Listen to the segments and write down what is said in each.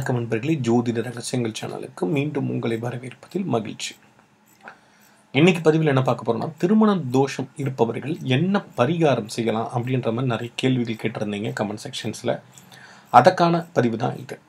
வணக்கம் நண்பர்களே ஜோதிட ரகசியங்கள் சேனலுக்கு மீண்டும் உங்களை வரவேற்பதில் மகிழ்ச்சி இன்னைக்கு பதிவில் என்ன பார்க்க போறோம்னா திருமண தோஷம் இருப்பவர்கள் என்ன பரிகாரம் செய்யலாம் அப்படின்ற மாதிரி நிறைய கேள்விகள் கேட்டிருந்தீங்க கமெண்ட் செக்ஷன்ஸில் அதற்கான பதிவு தான் இது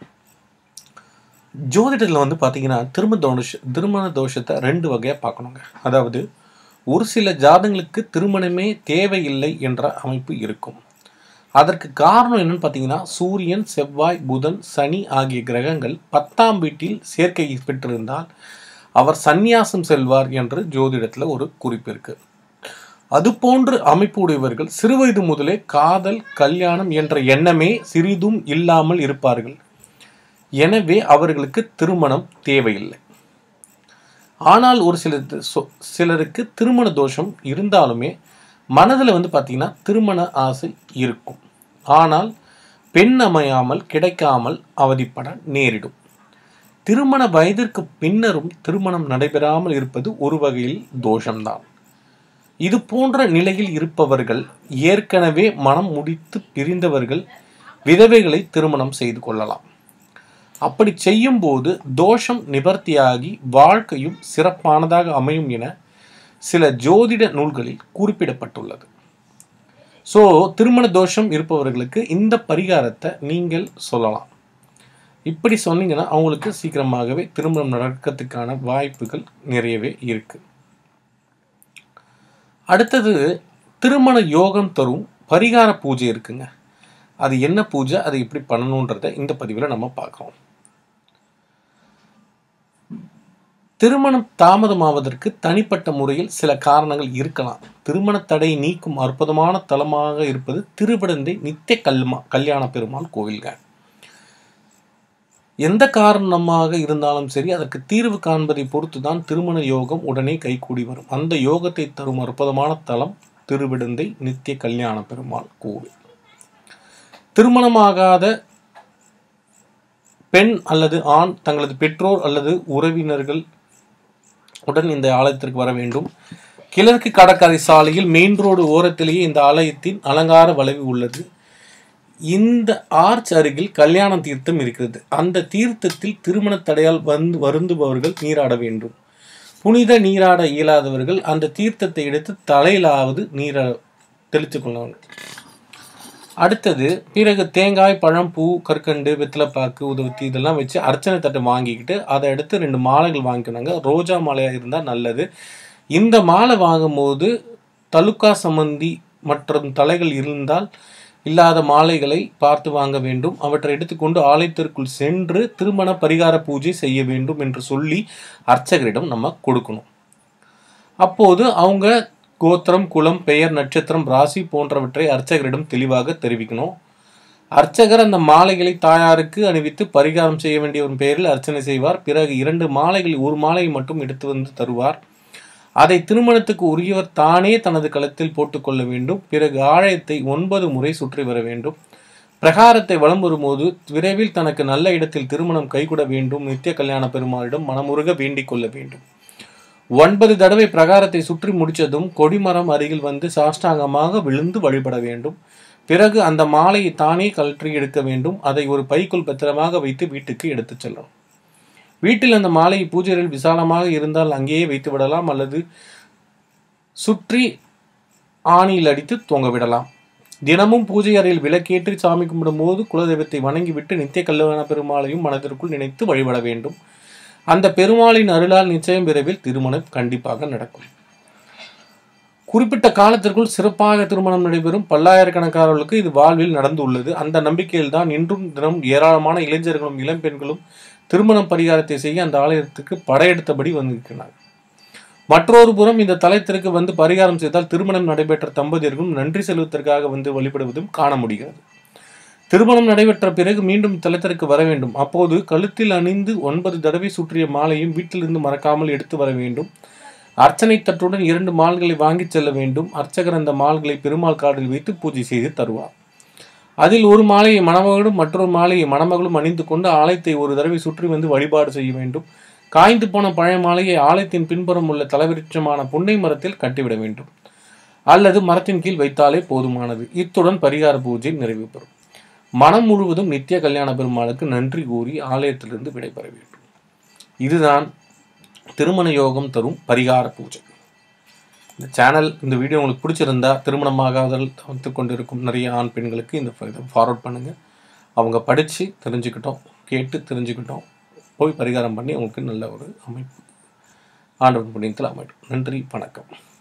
ஜோதிடத்தில் வந்து பார்த்தீங்கன்னா திருமண தோஷ திருமண தோஷத்தை ரெண்டு வகையாக பார்க்கணுங்க அதாவது ஒரு சில ஜாதங்களுக்கு திருமணமே தேவையில்லை என்ற அமைப்பு இருக்கும் அதற்கு காரணம் என்னன்னு பார்த்தீங்கன்னா சூரியன் செவ்வாய் புதன் சனி ஆகிய கிரகங்கள் பத்தாம் வீட்டில் சேர்க்கை பெற்றிருந்தால் அவர் சந்நியாசம் செல்வார் என்று ஜோதிடத்தில் ஒரு குறிப்பு இருக்கு அதுபோன்று அமைப்பு உடையவர்கள் சிறுவயது முதலே காதல் கல்யாணம் என்ற எண்ணமே சிறிதும் இல்லாமல் இருப்பார்கள் எனவே அவர்களுக்கு திருமணம் தேவையில்லை ஆனால் ஒரு சில சிலருக்கு திருமண தோஷம் இருந்தாலுமே மனதில் வந்து பார்த்தீங்கன்னா திருமண ஆசை இருக்கும் ஆனால் பெண் அமையாமல் கிடைக்காமல் அவதிப்பட நேரிடும் திருமண வயதிற்கு பின்னரும் திருமணம் நடைபெறாமல் இருப்பது ஒரு வகையில் தோஷம்தான் இது போன்ற நிலையில் இருப்பவர்கள் ஏற்கனவே மனம் முடித்து பிரிந்தவர்கள் விதவைகளை திருமணம் செய்து கொள்ளலாம் அப்படி செய்யும் போது தோஷம் நிவர்த்தியாகி வாழ்க்கையும் சிறப்பானதாக அமையும் என சில ஜோதிட நூல்களில் குறிப்பிடப்பட்டுள்ளது ஸோ திருமண தோஷம் இருப்பவர்களுக்கு இந்த பரிகாரத்தை நீங்கள் சொல்லலாம் இப்படி சொன்னீங்கன்னா அவங்களுக்கு சீக்கிரமாகவே திருமணம் நடக்கிறதுக்கான வாய்ப்புகள் நிறையவே இருக்கு அடுத்தது திருமண யோகம் தரும் பரிகார பூஜை இருக்குங்க அது என்ன பூஜை அதை எப்படி பண்ணணுன்றத இந்த பதிவில் நம்ம பார்க்குறோம் திருமணம் தாமதமாவதற்கு தனிப்பட்ட முறையில் சில காரணங்கள் இருக்கலாம் திருமண தடை நீக்கும் அற்புதமான தலமாக இருப்பது திருவிடந்தை நித்திய கல்மா கல்யாண பெருமாள் கோவில்கள் எந்த காரணமாக இருந்தாலும் சரி அதற்கு தீர்வு காண்பதை பொறுத்து தான் திருமண யோகம் உடனே கைகூடி வரும் அந்த யோகத்தை தரும் அற்புதமான தலம் திருவிடந்தை நித்திய கல்யாண பெருமாள் கோவில் திருமணமாகாத பெண் அல்லது ஆண் தங்களது பெற்றோர் அல்லது உறவினர்கள் உடன் இந்த ஆலயத்திற்கு வர வேண்டும் கிழக்கு கடற்கரை சாலையில் மெயின் ரோடு ஓரத்திலேயே இந்த ஆலயத்தின் அலங்கார வளைவு உள்ளது இந்த ஆர்ச் அருகில் கல்யாண தீர்த்தம் இருக்கிறது அந்த தீர்த்தத்தில் திருமண தடையால் வந்து வருந்துபவர்கள் நீராட வேண்டும் புனித நீராட இயலாதவர்கள் அந்த தீர்த்தத்தை எடுத்து தலையிலாவது நீர தெளித்து கொள்ள வேண்டும் அடுத்தது பிறகு தேங்காய் பழம் பூ கற்கண்டு வெத்தலைப்பாக்கு உதவத்தி இதெல்லாம் வச்சு அர்ச்சனை தட்டை வாங்கிக்கிட்டு அதை எடுத்து ரெண்டு மாலைகள் வாங்கிக்கணுங்க ரோஜா மாலையாக இருந்தால் நல்லது இந்த மாலை வாங்கும்போது தலுக்கா சம்பந்தி மற்றும் தலைகள் இருந்தால் இல்லாத மாலைகளை பார்த்து வாங்க வேண்டும் அவற்றை எடுத்துக்கொண்டு ஆலயத்திற்குள் சென்று திருமண பரிகார பூஜை செய்ய வேண்டும் என்று சொல்லி அர்ச்சகரிடம் நம்ம கொடுக்கணும் அப்போது அவங்க கோத்திரம் குலம் பெயர் நட்சத்திரம் ராசி போன்றவற்றை அர்ச்சகரிடம் தெளிவாக தெரிவிக்கணும் அர்ச்சகர் அந்த மாலைகளை தாயாருக்கு அணிவித்து பரிகாரம் செய்ய வேண்டிய ஒரு பெயரில் அர்ச்சனை செய்வார் பிறகு இரண்டு மாலைகள் ஒரு மாலையை மட்டும் எடுத்து வந்து தருவார் அதை திருமணத்துக்கு உரியவர் தானே தனது களத்தில் போட்டுக்கொள்ள வேண்டும் பிறகு ஆலயத்தை ஒன்பது முறை சுற்றி வர வேண்டும் பிரகாரத்தை வலம் வரும்போது விரைவில் தனக்கு நல்ல இடத்தில் திருமணம் கைகூட வேண்டும் நித்திய கல்யாண பெருமாளிடம் மனமுருக வேண்டிக் கொள்ள வேண்டும் ஒன்பது தடவை பிரகாரத்தை சுற்றி முடித்ததும் கொடிமரம் அருகில் வந்து சாஷ்டாங்கமாக விழுந்து வழிபட வேண்டும் பிறகு அந்த மாலையை தானே கழற்றி எடுக்க வேண்டும் அதை ஒரு பைக்குள் பத்திரமாக வைத்து வீட்டுக்கு எடுத்துச் செல்லணும் வீட்டில் அந்த மாலை பூஜைகள் விசாலமாக இருந்தால் அங்கேயே வைத்து விடலாம் அல்லது சுற்றி ஆணியில் அடித்து தொங்க விடலாம் தினமும் பூஜை அறையில் விளக்கேற்றி சாமி கும்பிடும் போது குலதெய்வத்தை வணங்கிவிட்டு நித்திய கல்யாண பெருமாளையும் மனதிற்குள் நினைத்து வழிபட வேண்டும் அந்த பெருமாளின் அருளால் நிச்சயம் விரைவில் திருமணம் கண்டிப்பாக நடக்கும் குறிப்பிட்ட காலத்திற்குள் சிறப்பாக திருமணம் நடைபெறும் பல்லாயிரக்கணக்கானவர்களுக்கு இது வாழ்வில் நடந்துள்ளது அந்த நம்பிக்கையில் தான் இன்றும் தினம் ஏராளமான இளைஞர்களும் இளம்பெண்களும் திருமணம் பரிகாரத்தை செய்ய அந்த ஆலயத்துக்கு படையெடுத்தபடி வந்திருக்கிறார் மற்றொரு புறம் இந்த தலத்திற்கு வந்து பரிகாரம் செய்தால் திருமணம் நடைபெற்ற தம்பதியர்களும் நன்றி செலுவதற்காக வந்து வழிபடுவதும் காண முடிகிறது திருமணம் நடைபெற்ற பிறகு மீண்டும் தலத்திற்கு வர வேண்டும் அப்போது கழுத்தில் அணிந்து ஒன்பது தடவை சுற்றிய மாலையும் வீட்டிலிருந்து மறக்காமல் எடுத்து வர வேண்டும் அர்ச்சனை தட்டுடன் இரண்டு மால்களை வாங்கிச் செல்ல வேண்டும் அர்ச்சகர் அந்த மால்களை பெருமாள் காடில் வைத்து பூஜை செய்து தருவார் அதில் ஒரு மாலையை மணமகளும் மற்றொரு மாலையை மணமகளும் அணிந்து கொண்டு ஆலயத்தை ஒரு தடவை சுற்றி வந்து வழிபாடு செய்ய வேண்டும் காய்ந்து போன பழைய மாலையை ஆலயத்தின் பின்புறம் உள்ள தலைவிருட்சமான புன்னை மரத்தில் கட்டிவிட வேண்டும் அல்லது மரத்தின் கீழ் வைத்தாலே போதுமானது இத்துடன் பரிகார பூஜை நிறைவு பெறும் மனம் முழுவதும் நித்திய கல்யாண பெருமாளுக்கு நன்றி கூறி ஆலயத்திலிருந்து விடைபெற வேண்டும் இதுதான் திருமண யோகம் தரும் பரிகார பூஜை இந்த சேனல் இந்த வீடியோ உங்களுக்கு பிடிச்சிருந்தா திருமணமாகாதல் தவிர்த்து கொண்டிருக்கும் நிறைய ஆண் பெண்களுக்கு இந்த இதை ஃபார்வர்ட் பண்ணுங்கள் அவங்க படித்து தெரிஞ்சுக்கிட்டோம் கேட்டு தெரிஞ்சுக்கிட்டோம் போய் பரிகாரம் பண்ணி அவங்களுக்கு நல்ல ஒரு அமைப்பு ஆண்டவன் புண்ணியத்தில் அமையும் நன்றி வணக்கம்